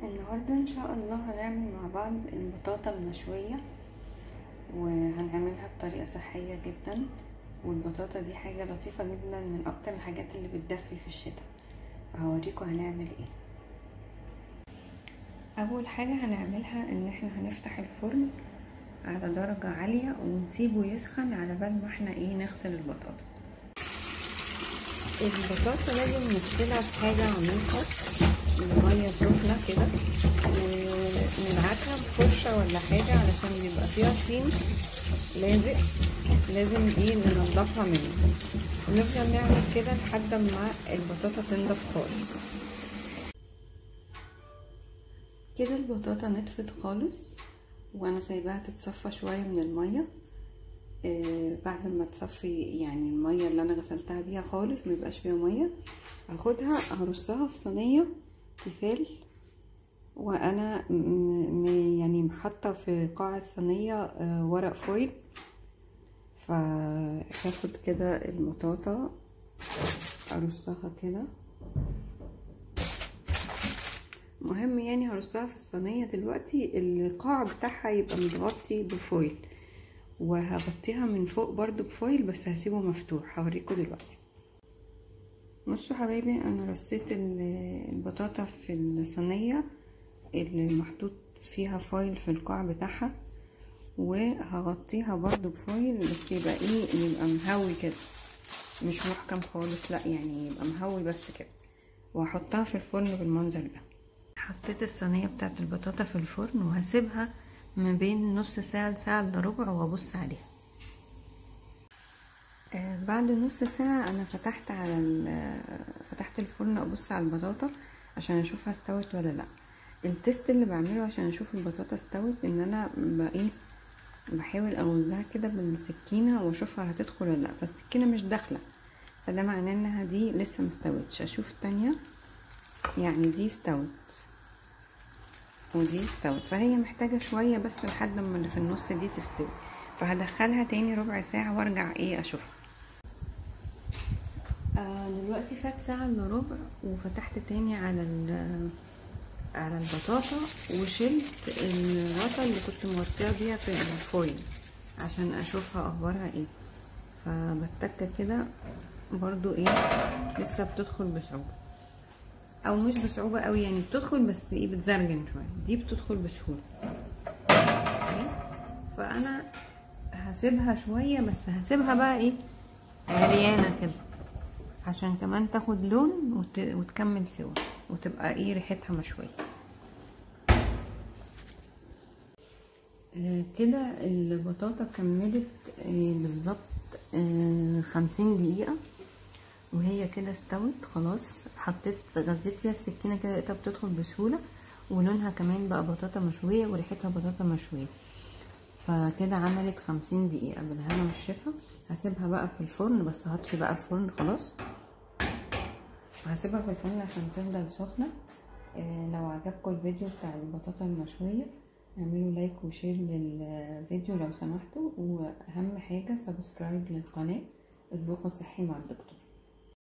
النهاردة ان شاء الله هنعمل مع بعض البطاطا المشوية وهنعملها بطريقة صحية جدا والبطاطا دي حاجة لطيفة جدا من اكتر الحاجات اللي بتدفي في الشتاء هوريكم هنعمل ايه اول حاجة هنعملها ان احنا هنفتح الفرن على درجة عالية ونسيبه يسخن على بال ما احنا ايه نغسل البطاطا البطاطا لازم نغسلها في حاجة عميقة بمية سخنة كده وندعكها بفرشة ولا حاجة علشان بيبقى فيها طين لازق لازم ايه ننضفها منه ونفضل نعمل كده لحد ما البطاطا تنضف خالص كده البطاطا نطفت خالص وانا سايباها تتصفى شوية من المية آه بعد ما تصفي يعني المية اللي انا غسلتها بيها خالص ميبقاش فيها مية هاخدها هرصها في صينية تيفال وانا يعني حاطه في قاع الصينيه آه ورق فويل فهاخد كده البطاطا ارصها كده مهم يعني هرصها في الصينيه دلوقتي القاع بتاعها يبقى متغطي بفويل وهغطيها من فوق برضو بفويل بس هسيبه مفتوح هوريكم دلوقتي بصوا حبايبي انا رصيت البطاطا في الصينيه اللي محطوط فيها فويل في القاع بتاعها وهغطيها برضو بفويل بس يبقى ايه يبقى مهوي كده مش محكم خالص لا يعني يبقى مهوي بس كده وهحطها في الفرن بالمنظر ده حطيت الصينيه بتاعت البطاطا في الفرن وهسيبها ما بين نص ساعه لساعه الا ربع وابص عليها آه بعد نص ساعة أنا فتحت على فتحت الفرن أبص على البطاطا عشان أشوفها استوت ولا لأ التست اللي بعمله عشان أشوف البطاطا استوت إن أنا بإيه بحاول أغزها كده بالسكينة وأشوفها هتدخل ولا لأ فالسكينة مش داخلة فده معناه إنها دي لسه مستوتش أشوف التانية يعني دي استوت ودي استوت فهي محتاجة شوية بس لحد ما اللي في النص دي تستوي فهدخلها تاني ربع ساعة وارجع ايه اشوفها آه دلوقتي فات ساعة الا ربع وفتحت تاني على على البطاطا وشلت الغطا اللي كنت مغطيه بيها في الفويل عشان اشوفها اخبارها ايه فبتكه كده برضو ايه لسه بتدخل بصعوبة او مش بصعوبة قوي يعني بتدخل بس ايه بتزرجن شوية دي بتدخل بسهولة فانا هسيبها شوية بس هسيبها بقى ايه عريانة كده عشان كمان تاخد لون وت... وتكمل سوا وتبقى ايه ريحتها مشوية آه كده البطاطا كملت آه بالظبط آه خمسين دقيقة وهي كده استوت خلاص حطيت غزيت فيها السكينة كده لقيتها بتدخل بسهولة ولونها كمان بقى بطاطا مشوية وريحتها بطاطا مشوية فكده عملت خمسين دقيقة بالهنا والشفا هسيبها بقى في الفرن بس هطفي بقى الفرن خلاص وهسيبها في الفرن عشان تفضل سخنة آه لو عجبكم الفيديو بتاع البطاطا المشوية اعملوا لايك وشير للفيديو لو سمحتوا واهم حاجة سبسكرايب للقناة اطبخوا صحي مع الدكتور